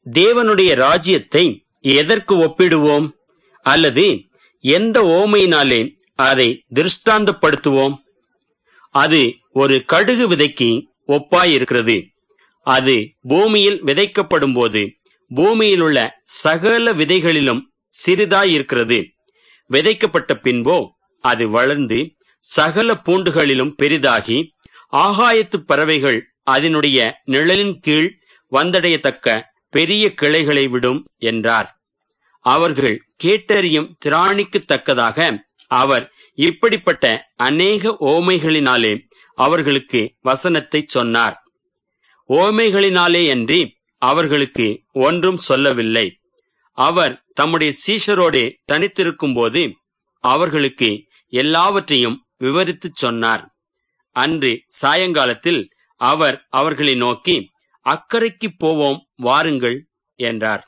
தேவனுடைய ராஜ்யத்தை எதற்கு ஒப்பிடுவோம் அல்லது எந்த ஓமையினாலே அதை திருஷ்டாந்தப்படுத்துவோம் அது ஒரு கடுகு விதைக்கு ஒப்பாயிருக்கிறது அது பூமியில் விதைக்கப்படும் போது பூமியில் உள்ள சகல விதைகளிலும் சிறிதாயிருக்கிறது விதைக்கப்பட்ட பின்போ அது வளர்ந்து சகல பூண்டுகளிலும் பெரிதாகி ஆகாயத்து பறவைகள் அதனுடைய நிழலின் கீழ் வந்தடையத்தக்க பெரிய கிளைகளை விடும் என்றார் அவர்கள் கேட்டறியும் திராணிக்குத்தக்கதாக அவர் இப்படிப்பட்ட அநேக ஓமைகளினாலே அவர்களுக்கு வசனத்தை சொன்னார் ஓமைகளினாலே அன்றி அவர்களுக்கு ஒன்றும் சொல்லவில்லை அவர் தம்முடைய சீஷரோடு தனித்திருக்கும்போது அவர்களுக்கு எல்லாவற்றையும் விவரித்துச் சொன்னார் அன்று சாயங்காலத்தில் அவர் அவர்களை நோக்கி அக்கறைக்கு போவோம் வாருங்கள் என்றார்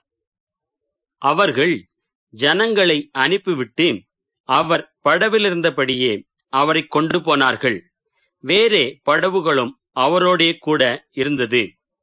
அவர்கள் ஜனங்களை அனுப்பிவிட்டு அவர் படவிலிருந்தபடியே அவரை கொண்டு போனார்கள் வேறே படவுகளும் அவரோடே கூட இருந்தது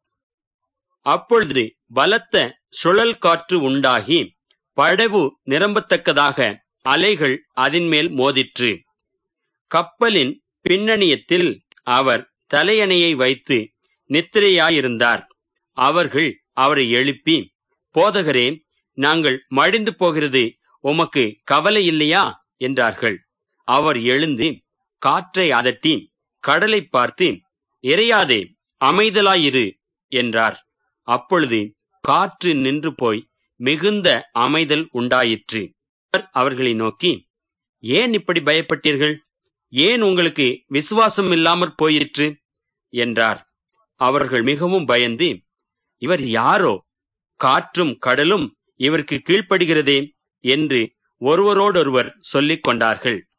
அப்பொழுது பலத்த சுழல் காற்று உண்டாகி படவு நிரம்பத்தக்கதாக அலைகள் அதன்மேல் மோதிற்று கப்பலின் பின்னணியத்தில் அவர் தலையணையை வைத்து நித்திரையாயிருந்தார் அவர்கள் அவரை எழுப்பி போதகரே நாங்கள் மடிந்து போகிறது உமக்கு கவலை இல்லையா என்றார்கள் அவர் எழுந்து காற்றை அதட்டி கடலை பார்த்து இறையாதே அமைதலாயிரு என்றார் அப்பொழுது காற்று நின்று போய் மிகுந்த அமைதல் உண்டாயிற்று அவர் அவர்களை நோக்கி ஏன் இப்படி பயப்பட்டீர்கள் ஏன் உங்களுக்கு விசுவாசம் இல்லாமற் போயிற்று என்றார் அவர்கள் மிகவும் பயந்து இவர் யாரோ காற்றும் கடலும் இவருக்கு கீழ்ப்படுகிறதே என்று ஒருவரோடொருவர் சொல்லிக் கொண்டார்கள்